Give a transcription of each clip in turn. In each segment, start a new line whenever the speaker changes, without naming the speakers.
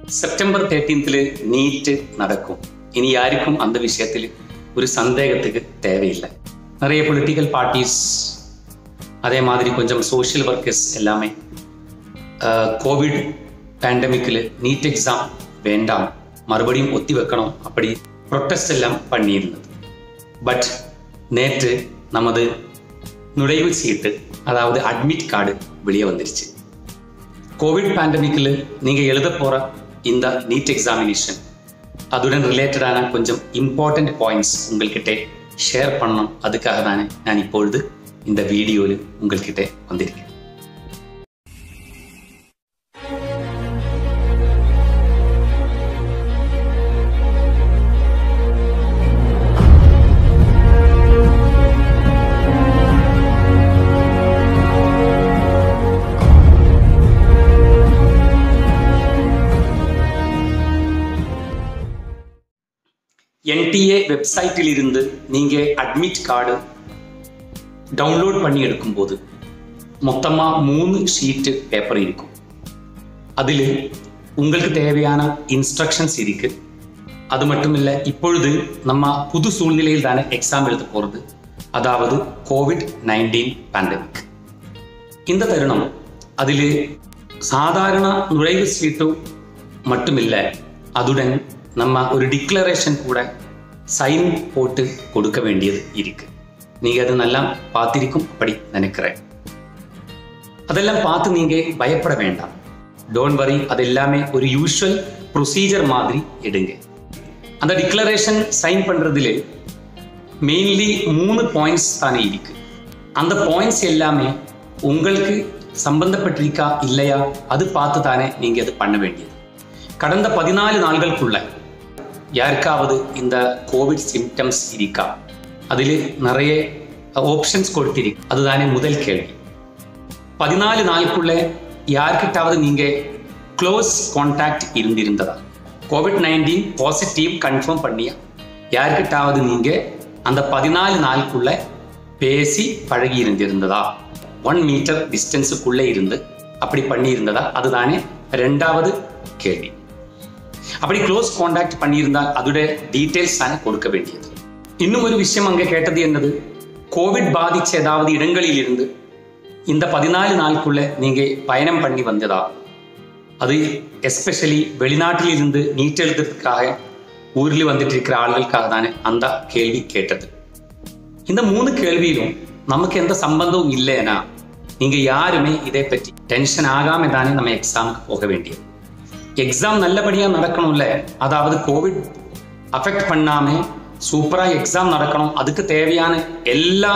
September தேர்ட்டீன்த்தில் நீட்டு நடக்கும் இனி யாருக்கும் அந்த விஷயத்தில் ஒரு சந்தேகத்துக்கு தேவையில்லை நிறைய பொலிட்டிக்கல் பார்ட்டிஸ் அதே மாதிரி கொஞ்சம் சோஷியல் ஒர்க்கர்ஸ் எல்லாமே கோவிட் பேண்டமிக்கில் நீட் எக்ஸாம் வேண்டாம் மறுபடியும் ஒத்தி வைக்கணும் அப்படி ப்ரொட்டஸ்ட் எல்லாம் பண்ணியிருந்தது பட் நேற்று நமது நுழைவு சீட்டு அதாவது அட்மிட் கார்டு வெளியே வந்துருச்சு கோவிட் பேண்டமிக்கில் நீங்கள் எழுத போகிற இந்த நீட் எக்ஸாமினேஷன் அதுடன் ரிலேட்டடான கொஞ்சம் இம்பார்ட்டண்ட் பாயிண்ட்ஸ் உங்கள்கிட்ட ஷேர் பண்ணணும் அதுக்காக தானே நான் இப்பொழுது இந்த வீடியோவில் உங்கள்கிட்ட வந்திருக்கேன் என்டிஏ வெப்சைட்டில் இருந்து நீங்கள் அட்மிட் கார்டு டவுன்லோட் பண்ணி எடுக்கும்போது மொத்தமாக மூணு ஷீட்டு பேப்பர் இருக்கும் அதில் உங்களுக்கு தேவையான இன்ஸ்ட்ரக்ஷன்ஸ் இருக்கு அது மட்டும் இல்லை இப்பொழுது நம்ம புது சூழ்நிலையில் தானே எக்ஸாம் எழுத போகிறது அதாவது கோவிட் நைன்டீன் பேண்டமிக் இந்த தருணம் அதில் சாதாரண நுழைவு சீட்டு மட்டுமில்லை அதுடன் நம்ம ஒரு டிக்ளரேஷன் கூட சைன் போட்டு கொடுக்க வேண்டியது இருக்கு நீங்க அது நல்லா பார்த்திருக்கும் அப்படி நினைக்கிறேன் அதெல்லாம் பார்த்து நீங்க பயப்பட வேண்டாம் டோன்ட் வரி அது எல்லாமே ஒரு யூஷுவல் ப்ரொசீஜர் மாதிரி எடுங்க அந்த டிக்ளரேஷன் சைன் பண்றதுல மெயின்லி மூணு பாயிண்ட்ஸ் தானே இருக்கு அந்த பாயிண்ட்ஸ் எல்லாமே உங்களுக்கு சம்பந்தப்பட்டிருக்கா இல்லையா அது பார்த்து தானே நீங்க அது பண்ண வேண்டியது கடந்த பதினாலு நாள்களுக்குள்ள யாருக்காவது இந்த கோவிட் சிம்டம்ஸ் இருக்கா அதில் நிறைய ஆப்ஷன்ஸ் கொடுத்திருக்கு அதுதானே முதல் கேள்வி பதினாலு நாளுக்குள்ள யார்கிட்டாவது நீங்க க்ளோஸ் கான்டாக்ட் இருந்திருந்ததா கோவிட் நைன்டீன் பாசிட்டிவ் கன்ஃபார்ம் பண்ணியா யார்கிட்டாவது நீங்க அந்த பதினாலு நாளுக்குள்ள பேசி பழகி இருந்திருந்ததா ஒன் மீட்டர் டிஸ்டன்ஸுக்குள்ளே இருந்து அப்படி பண்ணி இருந்ததா அதுதானே ரெண்டாவது கேள்வி அப்படி க்ளோஸ் காண்டாக்ட் பண்ணியிருந்தால் அதோட டீட்டெயில்ஸ் தானே கொடுக்க வேண்டியது இன்னும் ஒரு விஷயம் அங்கே கேட்டது என்னது கோவிட் பாதிச்ச ஏதாவது இடங்களில் இருந்து இந்த பதினாலு நாளுக்குள்ள நீங்க பயணம் பண்ணி வந்ததா அது எஸ்பெஷலி வெளிநாட்டில் இருந்து நீட் எழுதுறதுக்காக ஊரில் வந்துட்டு இருக்கிற ஆளுகளுக்காக தானே அந்த கேள்வி கேட்டது இந்த மூணு கேள்வியிலும் நமக்கு எந்த சம்பந்தமும் இல்லைன்னா நீங்க யாருமே இதை பற்றி டென்ஷன் ஆகாம தானே நம்ம எக்ஸாமுக்கு போக வேண்டியது எக்ஸாம் நல்லபடியா நடக்கணும்ல அதாவது கோவிட் அஃபெக்ட் பண்ணாம சூப்பரா எக்ஸாம் நடக்கணும் அதுக்கு தேவையான எல்லா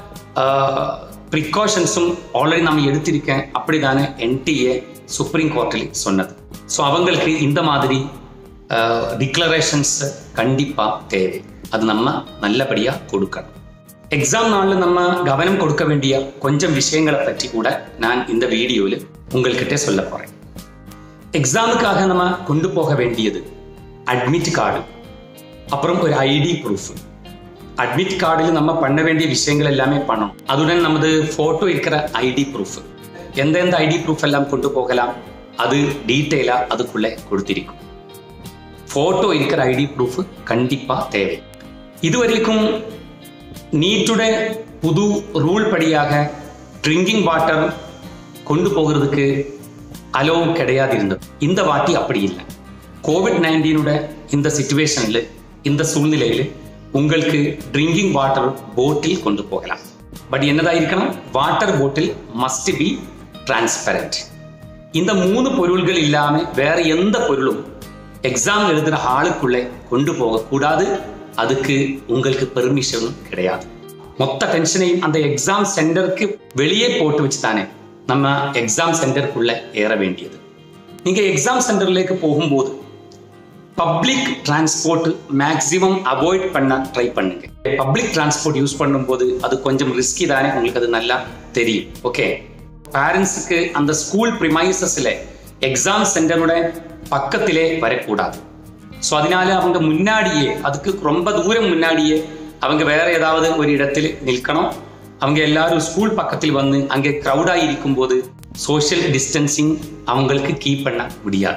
ப்ரிகாஷன்ஸும் ஆல்ரெடி நம்ம எடுத்திருக்கேன் அப்படிதானே என்டிஏ சுப்ரீம் கோர்ட்டில் சொன்னது ஸோ அவங்களுக்கு இந்த மாதிரி டிக்ளரேஷன்ஸ் கண்டிப்பா தேவை அது நம்ம நல்லபடியா கொடுக்கணும் எக்ஸாம் நாளில் நம்ம கவனம் கொடுக்க வேண்டிய கொஞ்சம் விஷயங்களை பற்றி கூட நான் இந்த வீடியோவில் உங்கள்கிட்ட சொல்ல போறேன் எக்ஸாமுக்காக நம்ம கொண்டு போக வேண்டியது அட்மிட் கார்டு அப்புறம் ஒரு ஐடி ப்ரூஃப் அட்மிட் கார்டில் நம்ம பண்ண வேண்டிய விஷயங்கள் எல்லாமே பண்ணணும் அதுடன் நமது ஃபோட்டோ இருக்கிற ஐடி ப்ரூஃப் எந்தெந்த ஐடி ப்ரூஃப் எல்லாம் கொண்டு போகலாம் அது டீட்டெயிலாக அதுக்குள்ளே கொடுத்திருக்கும் ஃபோட்டோ இருக்கிற ஐடி ப்ரூஃப் கண்டிப்பாக தேவை இதுவரைக்கும் நீட்டுடைய புது ரூல் படியாக ட்ரிங்கிங் வாட்டர் கொண்டு போகிறதுக்கு அலோ கிடையாது இருந்தது இந்த வாட்டி அப்படி இல்லை கோவிட் நைன்டீனோட இந்த சுச்சுவேஷனில் இந்த சூழ்நிலையில் உங்களுக்கு ட்ரிங்கிங் வாட்டர் போட்டில் கொண்டு போகலாம் பட் என்னதா இருக்கணும் வாட்டர் போட்டில் மஸ்ட் பி டிரான்ஸ்பரண்ட் இந்த மூணு பொருள்கள் இல்லாம வேற எந்த பொருளும் எக்ஸாம் எழுதுற ஆளுக்குள்ளே கொண்டு போகக்கூடாது அதுக்கு உங்களுக்கு பெர்மிஷனும் கிடையாது மொத்த டென்ஷனையும் அந்த எக்ஸாம் சென்டருக்கு வெளியே போட்டு வச்சு தானே நம்ம எக்ஸாம் சென்டருக்குள்ள ஏற வேண்டியது நீங்க எக்ஸாம் சென்டர்லேக்கு போகும்போது பப்ளிக் டிரான்ஸ்போர்ட் மேக்ஸிமம் அவாய்ட் பண்ண ட்ரை பண்ணுங்க பப்ளிக் டிரான்ஸ்போர்ட் யூஸ் பண்ணும்போது அது கொஞ்சம் ரிஸ்கி தானே உங்களுக்கு அது நல்லா தெரியும் ஓகே பேரண்ட்ஸுக்கு அந்த ஸ்கூல் ப்ரிமைசஸில் எக்ஸாம் சென்டரோட பக்கத்திலே வரக்கூடாது ஸோ அதனால அவங்க முன்னாடியே அதுக்கு ரொம்ப தூரம் முன்னாடியே அவங்க வேற ஏதாவது ஒரு இடத்தில் நிற்கணும் அவங்க எல்லாரும் ஸ்கூல் பக்கத்தில் வந்து அங்கே க்ரௌடாக இருக்கும்போது சோஷியல் டிஸ்டன்சிங் அவங்களுக்கு கீப் பண்ண முடியாது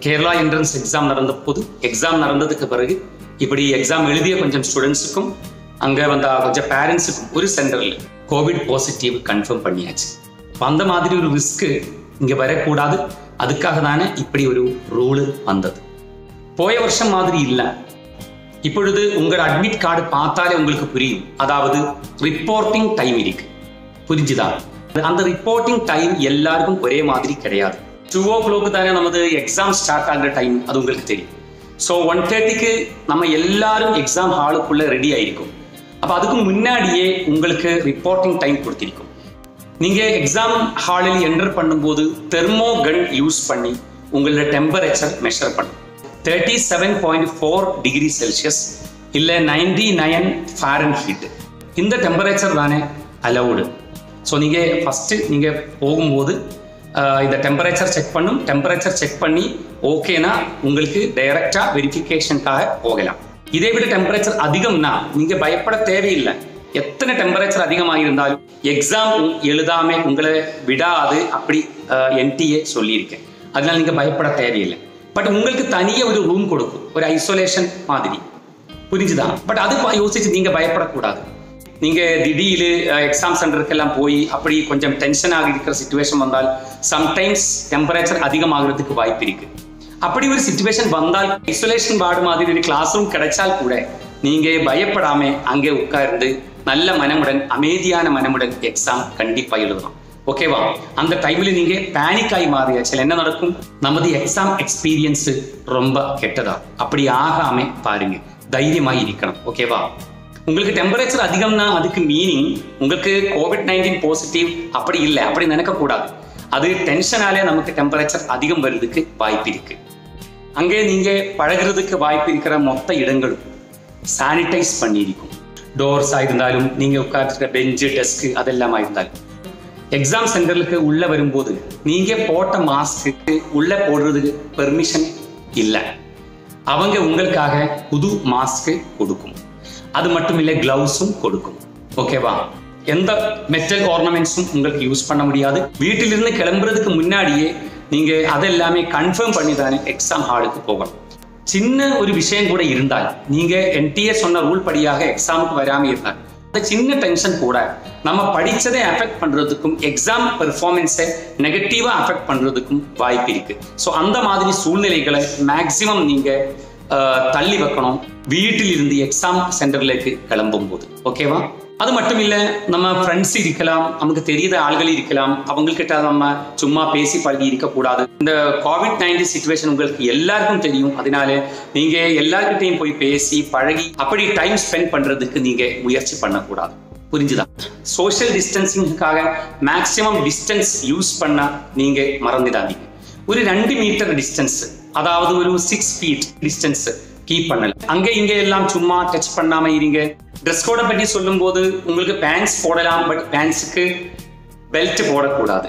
கேரளா என்ட்ரன்ஸ் எக்ஸாம் நடந்த போது எக்ஸாம் நடந்ததுக்கு பிறகு இப்படி எக்ஸாம் எழுதிய கொஞ்சம் ஸ்டூடெண்ட்ஸுக்கும் அங்கே வந்த கொஞ்சம் பேரண்ட்ஸுக்கும் ஒரு சென்டரில் கோவிட் பாசிட்டிவ் கன்ஃபார்ம் பண்ணியாச்சு அப்ப அந்த மாதிரி ஒரு ரிஸ்க்கு இங்கே வரக்கூடாது அதுக்காக தானே இப்படி ஒரு ரூலு வந்தது போய வருஷம் மாதிரி இல்லை இப்பொழுது உங்கள் அட்மிட் கார்டு பார்த்தாலே உங்களுக்கு புரியும் அதாவது ரிப்போர்ட்டிங் டைம் இருக்கு புரிஞ்சுதா அந்த ரிப்போர்ட்டிங் டைம் எல்லாருக்கும் ஒரே மாதிரி கிடையாது டூ ஓ கிளாக்கு தானே நமது எக்ஸாம் ஸ்டார்ட் ஆகிற டைம் அது உங்களுக்கு தெரியும் ஸோ ஒன் தேர்ட்டிக்கு நம்ம எல்லாரும் எக்ஸாம் ஹாலுக்குள்ள ரெடி ஆயிருக்கும் அப்போ அதுக்கு முன்னாடியே உங்களுக்கு ரிப்போர்ட்டிங் டைம் கொடுத்திருக்கும் நீங்க எக்ஸாம் ஹாலில் என்டர் பண்ணும்போது தெர்மோ கன் யூஸ் பண்ணி உங்களோட டெம்பரேச்சர் மெஷர் பண்ணும் thirty seven point four degree Celsius இல்லை நைன்டி நைன் ஃபாரன் ஹீட் இந்த டெம்பரேச்சர் தானே அலவுடு ஸோ நீங்கள் ஃபஸ்ட்டு நீங்கள் போகும்போது ஆஹ், இந்த டெம்பரேச்சர் செக் பண்ணும் டெம்பரேச்சர் செக் பண்ணி ஓகேனா உங்களுக்கு டைரக்டாக வெரிஃபிகேஷனுக்காக போகலாம் இதை விட டெம்பரேச்சர் அதிகம்னா நீங்கள் பயப்பட தேவையில்லை எத்தனை டெம்பரேச்சர் அதிகமாக இருந்தாலும் எக்ஸாம் எழுதாம உங்களை விடாது அப்படி என்டிஏ சொல்லியிருக்கேன் அதனால நீங்க பயப்பட தேவையில்லை பட் உங்களுக்கு தனியே ஒரு ரூம் கொடுக்கும் ஒரு ஐசோலேஷன் மாதிரி புரிஞ்சுதா பட் அது பா- யோசிச்சு நீங்க பயப்படக்கூடாது நீங்க திடீர்னு எக்ஸாம் சென்டருக்கெல்லாம் போய் அப்படி கொஞ்சம் டென்ஷன் ஆகி இருக்கிற சுச்சுவேஷன் வந்தால் சம்டைம்ஸ் டெம்பரேச்சர் அதிகமாகிறதுக்கு வாய்ப்பு இருக்கு அப்படி ஒரு சுச்சுவேஷன் வந்தால் ஐசோலேஷன் வார்டு மாதிரி ஒரு கிளாஸ் ரூம் கிடைச்சால் கூட நீங்க பயப்படாம அங்கே உட்கார்ந்து நல்ல மனமுடன் அமைதியான மனமுடன் எக்ஸாம் கண்டிப்பா எழுதலாம் ஓகேவா அந்த டைம்ல நீங்க பேனிக் ஆகி மாறியாச்சு என்ன நடக்கும் நமது எக்ஸாம் எக்ஸ்பீரியன்ஸ் ரொம்ப கெட்டதா அப்படி ஆகாம பாருங்க தைரியமா இருக்கணும் ஓகேவா உங்களுக்கு டெம்பரேச்சர் அதிகம்னா அதுக்கு மீனிங் உங்களுக்கு கோவிட் நைன்டீன் பாசிட்டிவ் அப்படி இல்லை அப்படி நினைக்க கூடாது அது டென்ஷனாலே நமக்கு டெம்பரேச்சர் அதிகம் வருவதுக்கு வாய்ப்பு இருக்கு அங்கே நீங்க பழகுறதுக்கு வாய்ப்பு இருக்கிற மொத்த இடங்களும் சானிடைஸ் பண்ணியிருக்கும் டோர்ஸா இருந்தாலும் நீங்க உட்கார்ந்துருக்க பெஞ்சு டெஸ்க் அதெல்லாம் இருந்தாலும் எக்ஸாம் சென்டருக்கு உள்ள வரும்போது நீங்க போட்ட மாஸ்க்கு உள்ள போடுறதுக்கு பெர்மிஷன் இல்லை அவங்க உங்களுக்காக புது மாஸ்க் கொடுக்கும் அது மட்டும் இல்லை கிளவுஸும் கொடுக்கும் ஓகேவா எந்த மெட்டல் ஆர்னமெண்ட்ஸும் உங்களுக்கு யூஸ் பண்ண முடியாது வீட்டிலிருந்து கிளம்புறதுக்கு முன்னாடியே நீங்க அதெல்லாமே கன்ஃபார்ம் பண்ணி தானே எக்ஸாம் ஹாலுக்கு போகணும் சின்ன ஒரு விஷயம் கூட இருந்தால் நீங்க என்டிஏ சொன்ன ரூல் படியாக எக்ஸாமுக்கு வராம இருந்தால் அந்த சின்ன டென்ஷன் கூட நம்ம படிச்சதை அஃபெக்ட் பண்றதுக்கும் எக்ஸாம் பெர்ஃபார்மன்ஸை நெகட்டிவா அஃபெக்ட் பண்றதுக்கும் வாய்ப்பு இருக்கு ஸோ அந்த மாதிரி சூழ்நிலைகளை மேக்சிமம் நீங்க ஆஹ், தள்ளி வைக்கணும் வீட்டில் இருந்து எக்ஸாம் சென்டர்லேக்கு கிளம்பும் போது ஓகேவா அது மட்டும் இல்ல நம்ம ஃப்ரெண்ட்ஸ் இருக்கலாம் நமக்கு தெரியாத ஆள்கள் இருக்கலாம் அவங்கக்கிட்ட நம்ம சும்மா பேசி பழகி இருக்கக்கூடாது இந்த கோவிட் நைன்டீன் சுச்சுவேஷன் உங்களுக்கு எல்லாருக்கும் தெரியும் அதனால நீங்க எல்லார்கிட்டையும் போய் பேசி பழகி அப்படி டைம் ஸ்பெண்ட் பண்றதுக்கு நீங்க முயற்சி பண்ணக்கூடாது புரிஞ்சுதா சோஷியல் டிஸ்டன்சிங்காக மேக்ஸிமம் டிஸ்டன்ஸ் யூஸ் பண்ண நீங்க மறந்துடாதீங்க ஒரு ரெண்டு மீட்டர் டிஸ்டன்ஸ் அதாவது ஒரு சிக்ஸ் ஃபீட் டிஸ்டன்ஸ் கீப் பண்ணல அங்க இங்க எல்லாம் சும்மா டச் பண்ணாம இருங்க ட்ரெஸ் கோடை பற்றி சொல்லும்போது உங்களுக்கு பேண்ட்ஸ் போடலாம் பட் பேண்ட்ஸுக்கு பெல்ட் போடக்கூடாது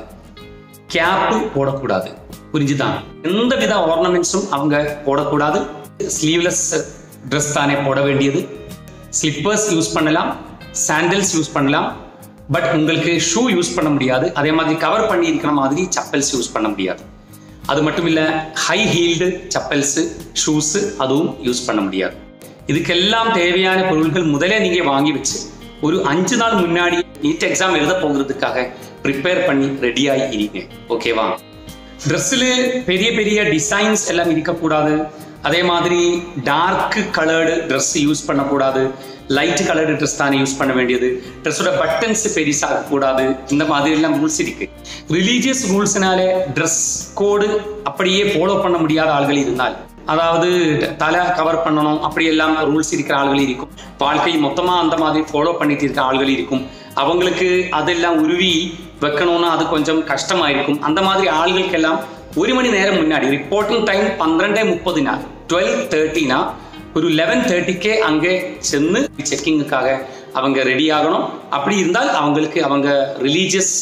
கேப்பு போடக்கூடாது புரிஞ்சுதான் எந்த வித ஆர்னமெண்ட்ஸும் அவங்க போடக்கூடாது ஸ்லீவ்லெஸ் ட்ரெஸ் தானே போட வேண்டியது ஸ்லிப்பர்ஸ் யூஸ் பண்ணலாம் சாண்டல்ஸ் யூஸ் பண்ணலாம் பட் உங்களுக்கு ஷூ யூஸ் பண்ண முடியாது அதே மாதிரி கவர் பண்ணி இருக்கிற மாதிரி சப்பல்ஸ் யூஸ் பண்ண முடியாது அது மட்டும் இல்ல ஹை ஹீல்டு சப்பல்ஸ் ஷூஸ் அதுவும் யூஸ் பண்ண முடியாது இதுக்கெல்லாம் தேவையான பொருட்கள் முதலே நீங்க வாங்கி வச்சு ஒரு அஞ்சு நாள் முன்னாடி நீட் எக்ஸாம் எழுத போகிறதுக்காக ப்ரிப்பேர் பண்ணி ரெடியாகி இருங்க ஓகேவா ட்ரெஸ்ஸில் பெரிய பெரிய டிசைன்ஸ் எல்லாம் இருக்கக்கூடாது அதே மாதிரி டார்க் கலர்டு ட்ரெஸ் யூஸ் பண்ணக்கூடாது லைட் கலர்டு ட்ரெஸ் தானே யூஸ் பண்ண வேண்டியது ட்ரெஸ்ஸோட பட்டன்ஸ் பெருசாக கூடாது இந்த மாதிரி எல்லாம் ரூல்ஸ் இருக்கு ரிலீஜியஸ் ரூல்ஸ்னாலே ட்ரெஸ் கோடு அப்படியே ஃபாலோ பண்ண முடியாத ஆள்கள் இருந்தால் அதாவது தலை கவர் பண்ணணும் அப்படி எல்லாம் ரூல்ஸ் இருக்கிற ஆள்கள் இருக்கும் வாழ்க்கை மொத்தமா அந்த மாதிரி ஃபாலோ பண்ணிட்டு இருக்க ஆள்கள் இருக்கும் அவங்களுக்கு அதெல்லாம் உருவி வைக்கணும்னா அது கொஞ்சம் கஷ்டமா இருக்கும் அந்த மாதிரி ஆள்களுக்கெல்லாம் ஒரு மணி நேரம் முன்னாடி ரிப்போர்ட்டிங் டைம் பന്ത്രണ്ടേ முப்பதுனா டுவெல் தேர்ட்டினா ஒரு லெவன் தேர்ட்டிக்கே அங்கே சென்று செக்கிங்குக்காக அவங்க ரெடி ஆகணும் அப்படி இருந்தால் அவங்களுக்கு அவங்க ரிலீஜியஸ்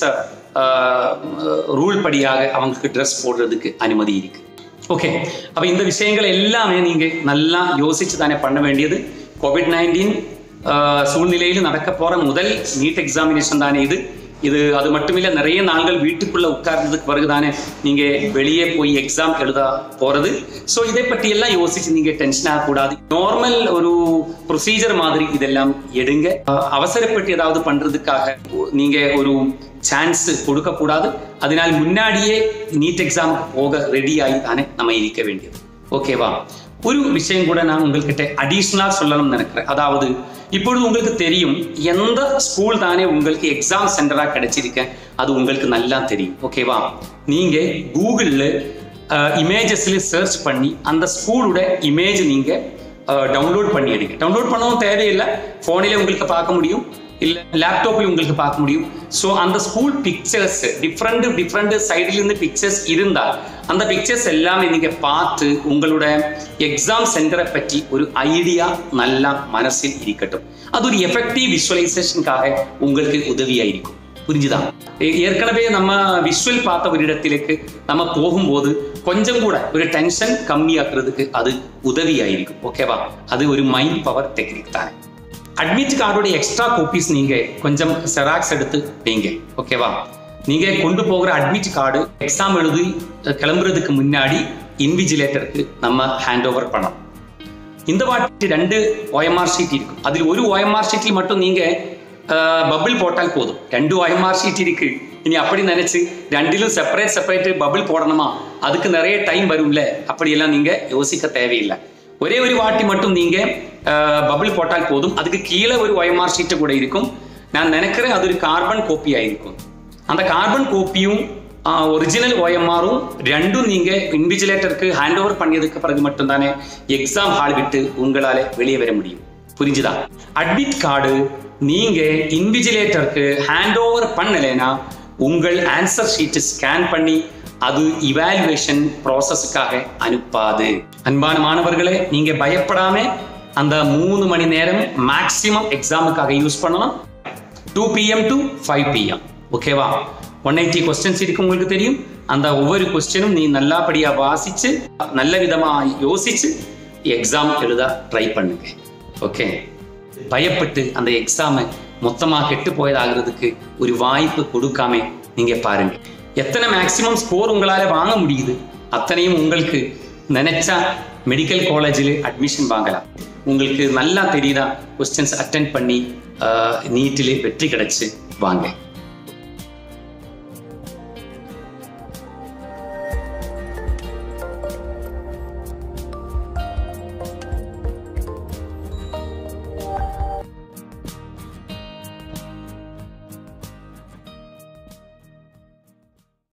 ரூல் படியாக அவங்களுக்கு ட்ரெஸ் போடுறதுக்கு அனுமதி இருக்கு ஓகே அப்ப இந்த விஷயங்கள் எல்லாமே நீங்க நல்லா யோசிச்சு தானே பண்ண வேண்டியது கோவிட் நைன்டீன் சூழ்நிலையில் நடக்க போற முதல் நீட் எக்ஸாமினேஷன் தானே இது இது அது மட்டுமில்ல நிறைய நாள்கள் வீட்டுக்குள்ள உட்கார்ந்ததுக்கு பிறகுதானே நீங்க வெளியே போய் எக்ஸாம் எழுத போறது ஸோ இதை பற்றி எல்லாம் யோசிச்சு நீங்க டென்ஷன் ஆகக்கூடாது நார்மல் ஒரு ப்ரொசீஜர் மாதிரி இதெல்லாம் எடுங்க அஹ் அவசரப்பட்டு ஏதாவது பண்றதுக்காக நீங்க ஒரு சான்ஸ் கொடுக்க கூடாது அதனால் முன்னாடியே நீட் எக்ஸாமுக்கு போக ரெடி ஆகி தானே நம்ம இருக்க வேண்டியது ஓகேவா ஒரு விஷயம் கூட நான் உங்கள்கிட்ட அடிஷ்னலாக சொல்லணும்னு நினைக்கிறேன் அதாவது இப்பொழுது உங்களுக்கு தெரியும் எந்த ஸ்கூல் தானே உங்களுக்கு எக்ஸாம் சென்டராக கிடைச்சிருக்கேன் அது உங்களுக்கு நல்லா தெரியும் ஓகேவா நீங்க கூகுளில் இமேஜஸ்ல சர்ச் பண்ணி அந்த ஸ்கூலோட இமேஜ் நீங்க டவுன்லோட் பண்ணி எடுங்க டவுன்லோட் பண்ணவும் தேவையில்லை ஃபோனிலே உங்களுக்கு பார்க்க முடியும் இல்லை லேப்டாப்பில் உங்களுக்கு பார்க்க முடியும் ஸோ அந்த ஸ்கூல் பிக்சர்ஸ் டிஃப்ரெண்ட் டிஃப்ரெண்ட் சைடிலிருந்து பிக்சர்ஸ் இருந்தால் அந்த பிக்சர்ஸ் எல்லாமே நீங்கள் பார்த்து உங்களோட எக்ஸாம் சென்டரை பற்றி ஒரு ஐடியா நல்லா மனசில் இருக்கட்டும் அது ஒரு எஃபெக்டிவ் விஷுவலைசேஷனுக்காக உங்களுக்கு உதவியாயிருக்கும் புரிஞ்சுதா ஏ- ஏற்கனவே நம்ம விஷுவல் பார்த்த ஒரு இடத்திലേക്ക് நம்ம போகும்போது கொஞ்சம் கூட ஒரு டென்ஷன் கம்மியாக்குறதுக்கு அது உதவியாயிருக்கும் ஓகேவா அது ஒரு மைண்ட் பவர் டெக்னிக் தானே அட்மிட் கார்டோட எக்ஸ்ட்ரா கோப்பீஸ் நீங்க கொஞ்சம் செராக்ஸ் எடுத்து வைங்க ஓகேவா நீங்க கொண்டு போகிற அட்மிட் கார்டு எக்ஸாம் எழுதி அஹ், கிளம்புறதுக்கு முன்னாடி இன்விஜிலேட்டருக்கு நம்ம ஹேண்ட் ஓவர் பண்ணணும் இந்த வாட்டி ரெண்டு ஓஎம்ஆர் ஷீட் இருக்கும் அதில் ஒரு ஓஎம்ஆர் ஷீட்டில் மட்டும் நீங்க பபிள் போட்டால் போதும் ரெண்டு ஓஎம்ஆர் ஷீட் இருக்கு இனி அப்படி நினைச்சு ரெண்டிலும் செப்பரேட் செப்பரேட் பபிள் போடணுமா அதுக்கு நிறைய டைம் வரும்ல அப்படியெல்லாம் நீங்க யோசிக்க தேவையில்லை ஒரே ஒரு வாட்டி மட்டும் நீங்க பபிள் போட்டால் போதும் அதுக்கு கீழே ஒரு ஒயமார் ஷீட்டு கூட இருக்கும் நான் நினைக்கிறேன் அது ஒரு கார்பன் கோப்பி ஆயிருக்கும் அந்த கார்பன் கோப்பியும் ஒரிஜினல் ஓஎம்ஆரும் ரெண்டும் நீங்க இன்விஜிலேட்டருக்கு ஹேண்ட் ஓவர் பண்ணியதுக்கு பிறகு மட்டும்தானே எக்ஸாம் ஹால் விட்டு உங்களால வெளியே வர முடியும் புரிஞ்சுதா அட்மிட் கார்டு நீங்க இன்விஜிலேட்டருக்கு ஹேண்ட் ஓவர் பண்ணலைன்னா உங்கள் ஆன்சர் ஷீட் ஸ்கேன் பண்ணி அது இவாலுவேஷன் ப்ராசஸ்க்காக அனுப்பாது அன்பான மாணவர்களே நீங்க பயப்படாம அந்த மூணு மணி நேரம் மேக்சிமம் எக்ஸாமுக்காக யூஸ் பண்ணலாம் two PM to five PM ஓகேவா ஒன் எயிட்டி கொஸ்டின்ஸ் இருக்கு உங்களுக்கு தெரியும் அந்த ஒவ்வொரு கொஸ்டினும் நீ நல்லபடியா வாசிச்சு நல்ல விதமா யோசிச்சு எக்ஸாம் எழுத ட்ரை பண்ணுங்க ஓகே பயப்பட்டு அந்த எக்ஸாமை மொத்தமா கெட்டு போயதாகிறதுக்கு ஒரு வாய்ப்பு கொடுக்காம நீங்க பாருங்க எத்தனை மேக்சிமம் ஸ்கோர் உங்களால வாங்க முடியுது அத்தனையும் உங்களுக்கு நினைச்சா மெடிக்கல் காலேஜில் அட்மிஷன் வாங்கலாம் உங்களுக்கு நல்லா தெரியுதா கொஸ்டின்ஸ் அட்டென்ட் பண்ணி நீட்டிலே வெற்றி கிடைச்சு வாங்க